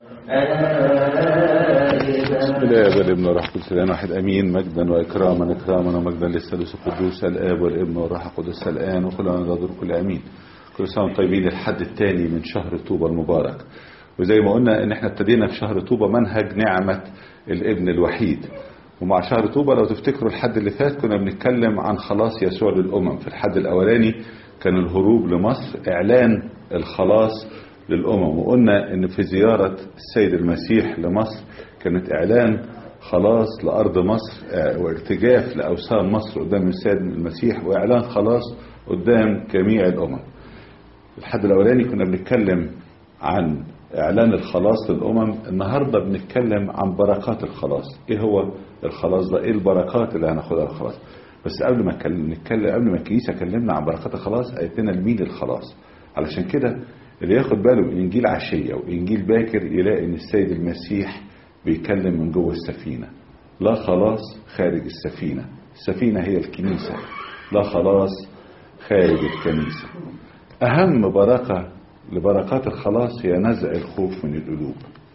الآب والابن والروح القدس الآن واحد أمين مجدا وإكراما إكراما ومجدا للثالوث القدوس الآب والابن والروح القدس الآن وكل أن نظر كل أمين كل سنة وانتم طيبين الحد الثاني من شهر طوبى المبارك وزي ما قلنا إن احنا ابتدينا في شهر طوبى منهج نعمة الابن الوحيد ومع شهر طوبى لو تفتكروا الحد اللي فات كنا بنتكلم عن خلاص يسوع للأمم في الحد الأولاني كان الهروب لمصر إعلان الخلاص للأمم وقلنا إن في زيارة السيد المسيح لمصر كانت إعلان خلاص لأرض مصر وارتجاف لأوسام مصر قدام السيد المسيح وإعلان خلاص قدام جميع الأمم الحد الأولاني كنا بنتكلم عن إعلان الخلاص للأمم النهاردة بنتكلم عن بركات الخلاص إيه هو الخلاص ده إيه البركات اللي هناخدها الخلاص بس قبل ما نتكلم قبل ما الكنيسة كلمنا عن بركات الخلاص قالت لنا لمين الخلاص علشان كده اللي ياخد باله من إنجيل عشية وإنجيل باكر يلاقي إن السيد المسيح بيتكلم من جوه السفينة لا خلاص خارج السفينة السفينة هي الكنيسة لا خلاص خارج الكنيسة أهم بركة لبركات الخلاص هي نزع الخوف من القلوب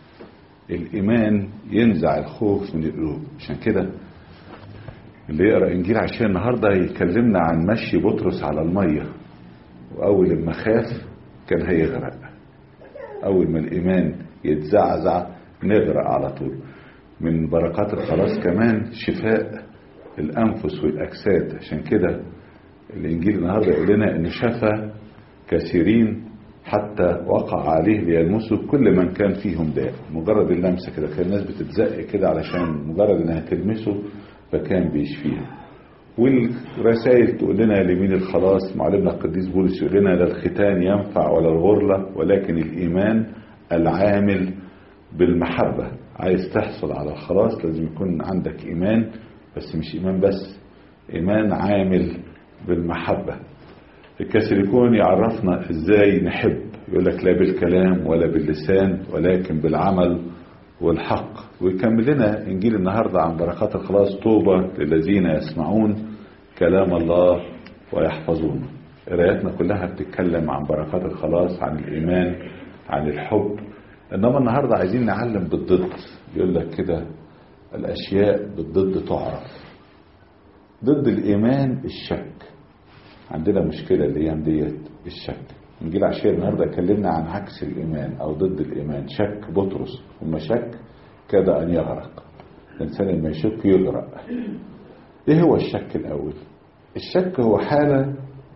الإيمان ينزع الخوف من القلوب عشان كده اللي يقرأ إنجيل عشان النهاردة يكلمنا عن مشي بطرس على المية وأول ما خاف كان هيغرق أول ما الإيمان يتزعزع نغرق على طول من بركات الخلاص كمان شفاء الأنفس والأجساد عشان كده الإنجيل النهاردة يقول لنا إن شفى كثيرين حتى وقع عليه ليلمسوا كل من كان فيهم داء مجرد اللمسة كده كان الناس بتتزق كده علشان مجرد إنها تلمسه فكان بيشفيها والرسائل تقول لنا لمين الخلاص معلمنا القديس بولس يقول لنا لا الختان ينفع ولا الغرلة ولكن الإيمان العامل بالمحبة عايز تحصل على الخلاص لازم يكون عندك إيمان بس مش إيمان بس إيمان عامل بالمحبة الكاثوليكون يعرفنا إزاي نحب يقول لك لا بالكلام ولا باللسان ولكن بالعمل والحق ويكمل لنا إنجيل النهاردة عن بركات الخلاص طوبى للذين يسمعون كلام الله ويحفظونه قراياتنا كلها بتتكلم عن بركات الخلاص عن الإيمان عن الحب إنما النهاردة عايزين نعلم بالضد يقول لك كده الأشياء بالضد تعرف ضد الإيمان الشك عندنا مشكلة الأيام ديت الشك نجيل عشان النهارده اتكلمنا عن عكس الإيمان أو ضد الإيمان شك بطرس وما شك كاد أن يغرق الإنسان لما يشك يغرق إيه هو الشك الأول الشك هو حالة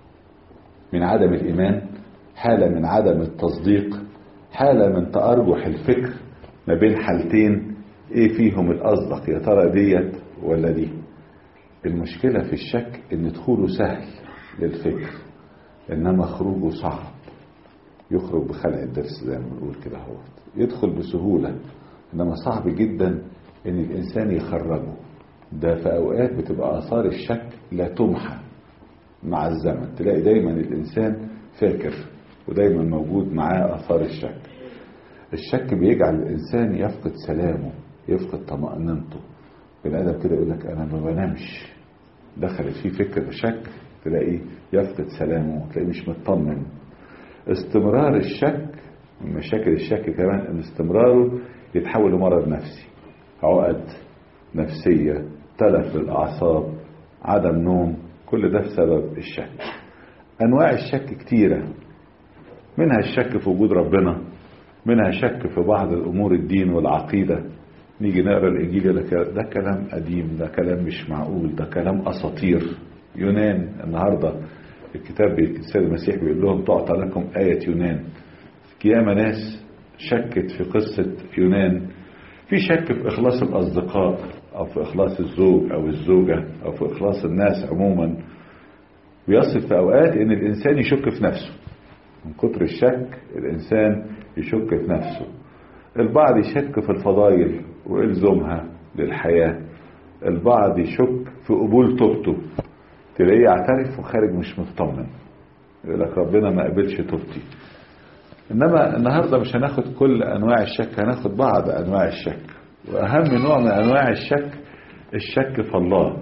من عدم الإيمان حالة من عدم التصديق حالة من تأرجح الفكر ما بين حالتين إيه فيهم الأصدق يا ترى ديت ولا دي المشكلة في الشك إن دخوله سهل للفكر إنما خروجه صعب يخرج بخلع الدرس زي ما بنقول كده هو يدخل بسهولة إنما صعب جدا إن الإنسان يخرجه ده في أوقات بتبقى آثار الشك لا تمحى مع الزمن تلاقي دايما الإنسان فاكر ودايما موجود معاه آثار الشك الشك بيجعل الإنسان يفقد سلامه يفقد طمأنينته بني آدم كده يقول لك أنا ما بنامش دخلت فيه فكر شك تلاقيه يفقد سلامه تلاقيه مش مطمن استمرار الشك من مشاكل الشك كمان ان استمراره يتحول لمرض نفسي عقد نفسية تلف للأعصاب عدم نوم كل ده بسبب الشك أنواع الشك كتيرة منها الشك في وجود ربنا منها شك في بعض الأمور الدين والعقيدة نيجي نقرا الإنجيل ده كلام قديم ده كلام مش معقول ده كلام أساطير يونان النهارده الكتاب السيد المسيح بيقول لهم تعطى لكم آية يونان ياما ناس شكت في قصة يونان في شك في إخلاص الأصدقاء أو في إخلاص الزوج أو الزوجة أو في إخلاص الناس عموما بيصل في أوقات إن الإنسان يشك في نفسه من كتر الشك الإنسان يشك في نفسه البعض يشك في الفضائل وإلزامها للحياة البعض يشك في قبول توبته تلاقيه يعترف وخارج مش مطمن يقول لك ربنا ما قبلش توبتي انما النهارده مش هناخد كل انواع الشك هناخد بعض انواع الشك واهم نوع من انواع الشك الشك في الله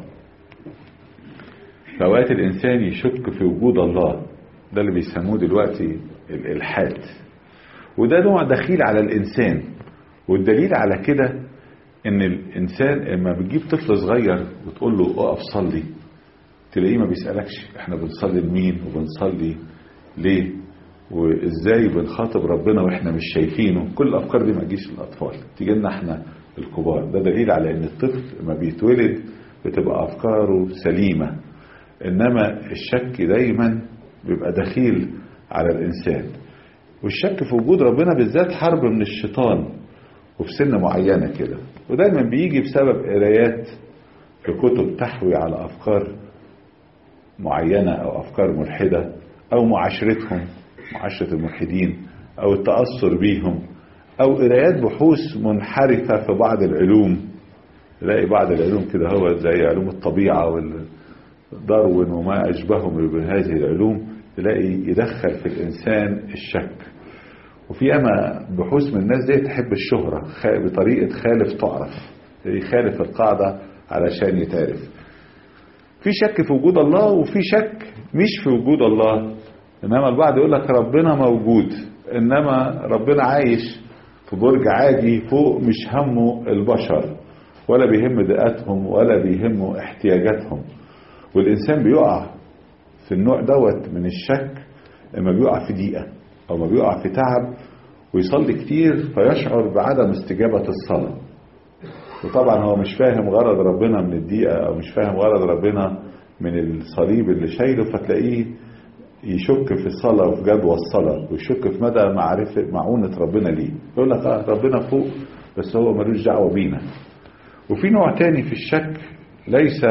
في اوقات الانسان يشك في وجود الله ده اللي بيسموه دلوقتي الالحاد وده نوع دخيل على الانسان والدليل على كده ان الانسان لما بتجيب طفل صغير وتقول له اقف صلي تلاقيه ما بيسالكش احنا بنصلي لمين وبنصلي ليه وازاي بنخاطب ربنا واحنا مش شايفينه كل الافكار دي ما تجيش للاطفال تيجي لنا احنا الكبار ده دليل على ان الطفل لما بيتولد بتبقى افكاره سليمه انما الشك دايما بيبقى دخيل على الانسان والشك في وجود ربنا بالذات حرب من الشيطان وفي سن معينه كده ودايما بيجي بسبب قرايات في كتب تحوي على افكار معينه او افكار ملحده او معاشرتهم معاشره الملحدين او التاثر بيهم او قرايات بحوث منحرفه في بعض العلوم تلاقي بعض العلوم كده هو زي علوم الطبيعه والداروين وما اشبهه بهذه العلوم تلاقي يدخل في الانسان الشك وفي اما بحوث من الناس دي تحب الشهره بطريقه خالف تعرف يخالف القاعده علشان يتعرف في شك في وجود الله وفي شك مش في وجود الله انما البعض يقول لك ربنا موجود انما ربنا عايش في برج عاجي فوق مش همه البشر ولا بيهم دقاتهم ولا بيهمه احتياجاتهم والانسان بيقع في النوع دوت من الشك لما بيقع في ضيقه او ما بيقع في تعب ويصلي كتير فيشعر بعدم استجابه الصلاه وطبعا هو مش فاهم غرض ربنا من الدقيقه او مش فاهم غرض ربنا من الصليب اللي شايله فتلاقيه يشك في الصلاة وفي جدوى الصلاة ويشك في مدى معرفة معونة ربنا ليه يقول لك اه ربنا فوق بس هو ملوش دعوة بينا وفي نوع تاني في الشك ليس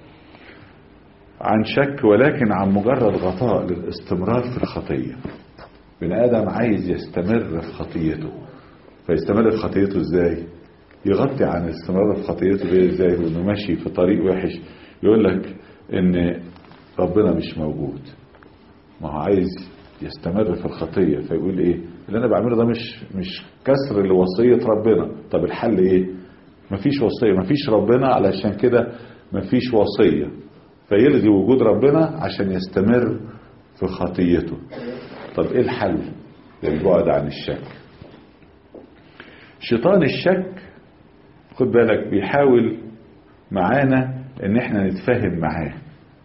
عن شك ولكن عن مجرد غطاء للاستمرار في الخطية بني آدم عايز يستمر في خطيته فيستمر في خطيته ازاي يغطي عن الاستمرار في خطيته دي ازاي وانه ماشي في طريق وحش يقول لك ان ربنا مش موجود ما هو عايز يستمر في الخطيه فيقول ايه اللي انا بعمله ده مش مش كسر لوصيه ربنا طب الحل ايه مفيش وصيه مفيش ربنا علشان كده مفيش وصيه فيلغي وجود ربنا عشان يستمر في خطيته طب ايه الحل للبعد عن الشك شيطان الشك خد بالك بيحاول معانا ان احنا نتفاهم معاه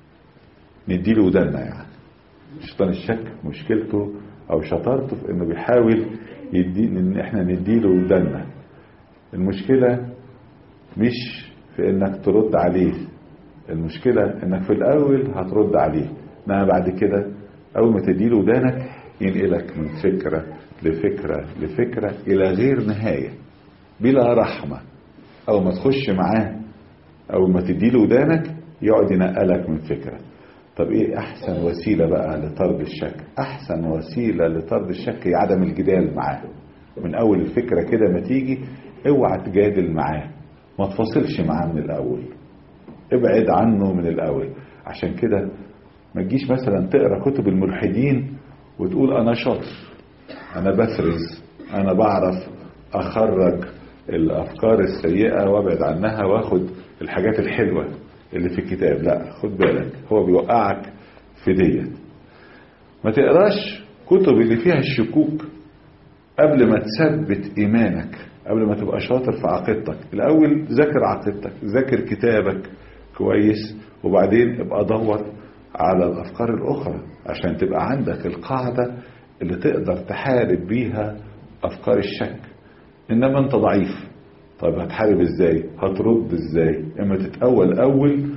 نديله ودنا يعني شيطان الشك مشكلته او شطارته في انه بيحاول يدي ان احنا نديله ودنا المشكلة مش في انك ترد عليه المشكلة انك في الاول هترد عليه انما بعد كده اول ما تديله ودانك ينقلك من فكرة لفكرة لفكرة الى غير نهاية بلا رحمة اول ما تخش معاه اول ما تديله ودانك يقعد ينقلك من فكرة طب ايه احسن وسيله بقى لطرد الشك احسن وسيله لطرد الشك هي عدم الجدال معاه من اول الفكره كده ما تيجي اوعى تجادل معاه ما تفاصلش معاه من الاول ابعد عنه من الاول عشان كده ما تجيش مثلا تقرا كتب الملحدين وتقول انا شاطر انا بفرز انا بعرف اخرج الافكار السيئه وابعد عنها واخد الحاجات الحلوه اللي في الكتاب لا خد بالك هو بيوقعك في ديت ما تقراش كتب اللي فيها الشكوك قبل ما تثبت ايمانك قبل ما تبقى شاطر في عقيدتك الاول ذاكر عقيدتك ذاكر كتابك كويس وبعدين ابقى دور على الافكار الاخرى عشان تبقى عندك القاعده اللي تقدر تحارب بيها افكار الشك انما انت ضعيف طيب هتحارب ازاي هترد ازاي اما تتأول اول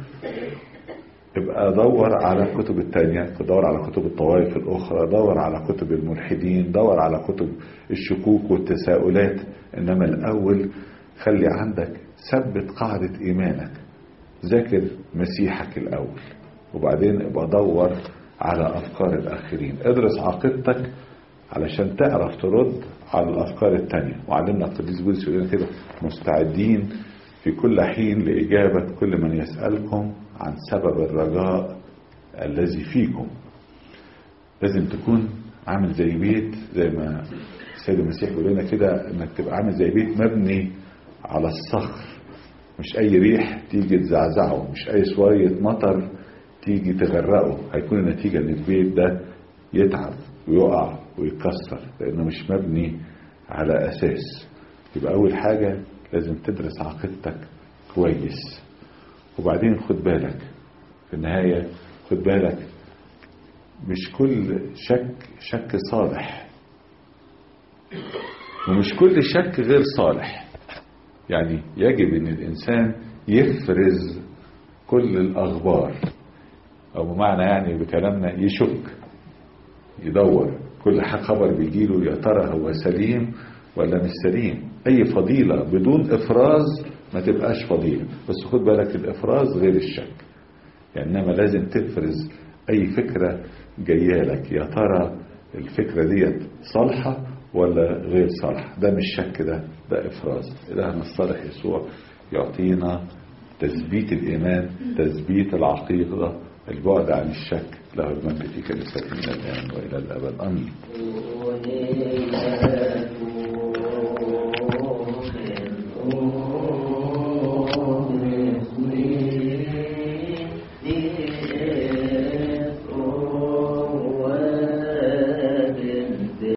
ابقى دور على الكتب التانية تدور على كتب الطوائف الاخرى دور على كتب الملحدين دور على كتب الشكوك والتساؤلات انما الاول خلي عندك ثبت قاعدة ايمانك ذاكر مسيحك الاول وبعدين ابقى دور على افكار الاخرين ادرس عقيدتك علشان تعرف ترد على الافكار التانية وعلمنا القديس بولس يقول كده مستعدين في كل حين لاجابه كل من يسالكم عن سبب الرجاء الذي فيكم لازم تكون عامل زي بيت زي ما السيد المسيح بيقول لنا كده انك تبقى عامل زي بيت مبني على الصخر مش اي ريح تيجي تزعزعه مش اي شويه مطر تيجي تغرقه هيكون النتيجه ان البيت ده يتعب ويقع ويكسر لانه مش مبني على اساس يبقى أول حاجة لازم تدرس عقيدتك كويس وبعدين خد بالك في النهاية خد بالك مش كل شك شك صالح ومش كل شك غير صالح يعني يجب ان الانسان يفرز كل الاخبار او بمعنى يعني بكلامنا يشك يدور كل خبر بيجيله يا ترى هو سليم ولا مش سليم اي فضيلة بدون افراز ما تبقاش فضيلة بس خد بالك الافراز غير الشك يعني انما لازم تفرز اي فكرة جايه لك يا ترى الفكرة ديت صالحة ولا غير صالحة ده مش شك ده ده افراز الهنا الصالح يسوع يعطينا تثبيت الايمان تثبيت العقيدة البعد عن الشك له المجد في كنيسته من الان والى الابد امين ونيات